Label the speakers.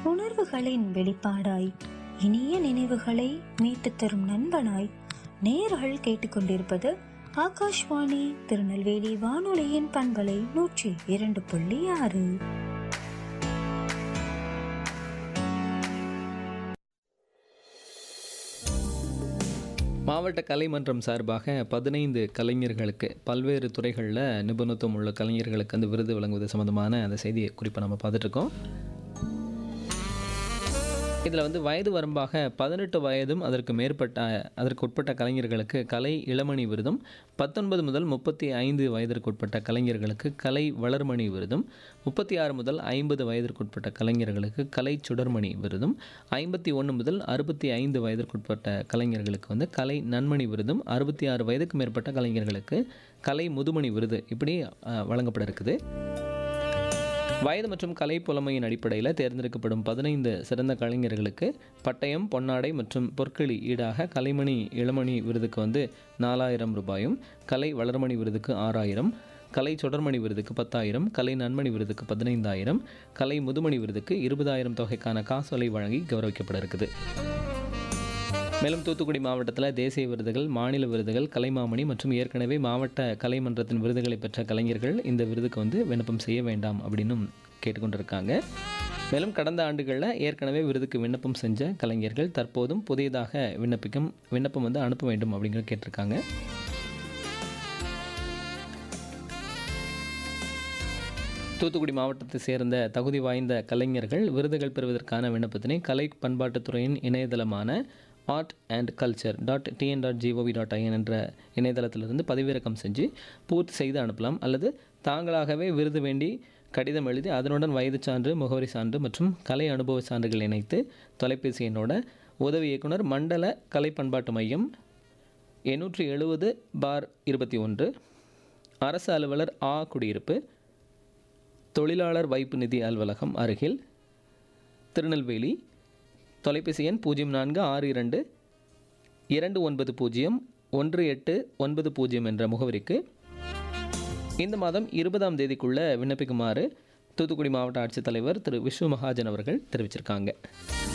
Speaker 1: உணர்வுகளின் வெளிப்பாடாய் இனிய நினைவுகளை மீட்டுத் தரும் நண்பனாய் நேர்கள் கேட்டுக்கொண்டிருப்பது ஆகாஷ்வாணி திருநெல்வேலி வானொலியின் பண்பலை நூற்றி இரண்டு புள்ளி ஆறு
Speaker 2: மாவட்ட கலைமன்றம் சார்பாக பதினைந்து கலைஞர்களுக்கு பல்வேறு துறைகளில் நிபுணத்துவம் உள்ள கலைஞர்களுக்கு அந்த விருது வழங்குவது சம்மந்தமான அந்த செய்தியை குறிப்பை நம்ம பார்த்துட்ருக்கோம் இதில் வந்து வயது வரம்பாக பதினெட்டு வயதும் அதற்கு மேற்பட்ட அதற்கு உட்பட்ட கலைஞர்களுக்கு கலை இளமணி விருதும் பத்தொன்பது முதல் முப்பத்தி ஐந்து வயதிற்கு உட்பட்ட கலைஞர்களுக்கு கலை வளர்மணி விருதும் முப்பத்தி ஆறு முதல் ஐம்பது வயதிற்கு உட்பட்ட கலைஞர்களுக்கு கலை சுடர்மணி விருதும் ஐம்பத்தி ஒன்று முதல் அறுபத்தி ஐந்து வயதிற்குட்பட்ட கலைஞர்களுக்கு வந்து கலை நன்மணி விருதும் அறுபத்தி ஆறு வயதுக்கு மேற்பட்ட கலைஞர்களுக்கு கலை முதுமணி விருது இப்படி அஹ், வழங்கப்பட இருக்குது வயது மற்றும் கலை புலமையின் அடிப்படையில் தேர்ந்தெடுக்கப்படும் பதினைந்து சிறந்த கலைஞர்களுக்கு பட்டயம் பொன்னாடை மற்றும் பொற்களி ஈடாக கலைமணி இளமணி விருதுக்கு வந்து நாலாயிரம் ரூபாயும் கலை வளர்மணி விருதுக்கு ஆறாயிரம் கலை சுடர்மணி விருதுக்கு பத்தாயிரம் கலை நன்மணி விருதுக்கு பதினைந்தாயிரம் கலை முதுமணி விருதுக்கு இருபதாயிரம் தொகைக்கான காசோலை வழங்கி கௌரவிக்கப்பட இருக்குது மேலும் தூத்துக்குடி மாவட்டத்தில் தேசிய விருதுகள் மாநில விருதுகள் கலைமாமணி மற்றும் ஏற்கனவே மாவட்ட கலைமன்றத்தின் விருதுகளை பெற்ற கலைஞர்கள் இந்த விருதுக்கு வந்து விண்ணப்பம் செய்ய வேண்டாம் அப்படின்னும் கேட்டுக்கொண்டிருக்காங்க மேலும் கடந்த ஆண்டுகளில் ஏற்கனவே விருதுக்கு விண்ணப்பம் செஞ்ச கலைஞர்கள் தற்போதும் புதியதாக விண்ணப்பிக்கும் விண்ணப்பம் வந்து அனுப்ப வேண்டும் அப்படிங்கிற கேட்டிருக்காங்க தூத்துக்குடி மாவட்டத்தை சேர்ந்த தகுதி வாய்ந்த கலைஞர்கள் விருதுகள் பெறுவதற்கான விண்ணப்பத்தினை கலை பண்பாட்டுத்துறையின் இணையதளமான art and culture dot TN dot GOV dot IN என்ற இணையதளத்திலிருந்து பதிவிறக்கம் செஞ்சு பூர்த்தி செய்து அனுப்பலாம் அல்லது தாங்களாகவே விருது வேண்டி கடிதம் எழுதி அதனுடன் வயது சான்று முகவரி சான்று மற்றும் கலை அனுபவ சான்றுகள் இணைத்து தொலைபேசி எண்ணோட உதவி இயக்குனர் மண்டல கலை பண்பாட்டு மையம் எண்ணூற்றி எழுபது பார் இருபத்தி ஒன்று அரசு அலுவலர் ஆ குடியிருப்பு தொழிலாளர் வைப்பு நிதி அலுவலகம் அருகில் திருநெல்வேலி தொலைபேசி எண் பூஜ்ஜியம் நான்கு ஆறு இரண்டு இரண்டு ஒன்பது பூஜ்ஜியம் ஒன்று எட்டு ஒன்பது பூஜ்ஜியம் என்ற முகவரிக்கு இந்த மாதம் இருபதாம் தேதிக்குள்ளே விண்ணப்பிக்குமாறு தூத்துக்குடி மாவட்ட ஆட்சித்தலைவர் திரு விஷ்ணு மகாஜன் அவர்கள் தெரிவிச்சிருக்காங்க